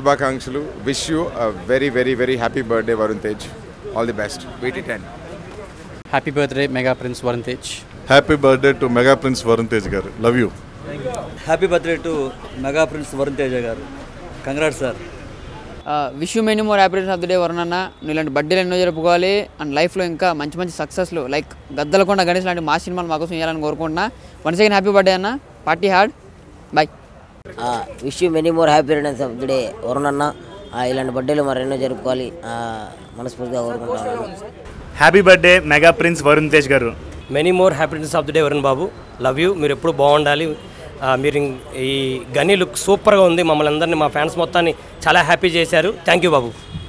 శుభాకాంక్షలు wish you very very very happy birthday Varun Tej all the best వీటి ten happy birthday mega prince Varun Tej happy birthday to mega prince Varun Tej garu love you happy birthday to mega prince Varun Teja garu congrats sir wish you many more happiness of the day Varun అన్న నువ్వు ఇలాంటి బర్త్డేలు ఎన్నో జరుపుకోవాలి and లైఫ్లో ఇంకా మంచి మంచి సక్సెస్లు లైక్ గద్దలకొండ గణేష్ లాంటి మా సినిమాలు మా కోసం చేయాలని కోరుకుంటున్నా వన్ సెకండ్ హ్యాపీ బర్త్డే అన్న party hard boy wish you many more happy returns of the day Varun అన్న ఆ, ఇలాంటి బర్త్డేలు మరెన్నో జరుపుకోవాలి ఆ, మనస్ఫూర్తిగా కోరుకుంటాను happy birthday mega prince Varun Tej garu many more happiness of the day Varun బాబు లవ్ యూ మీరు ఎప్పుడు బాగుండాలి ఆ, మీరు ఇం- ఈ గనీ లుక్ సూపర్గా ఉంది మమ్మల్ని అందరినీ మా ఫ్యాన్స్ మొత్తాన్ని చాలా హ్యాపీ చేశారు థ్యాంక్ యూ బాబు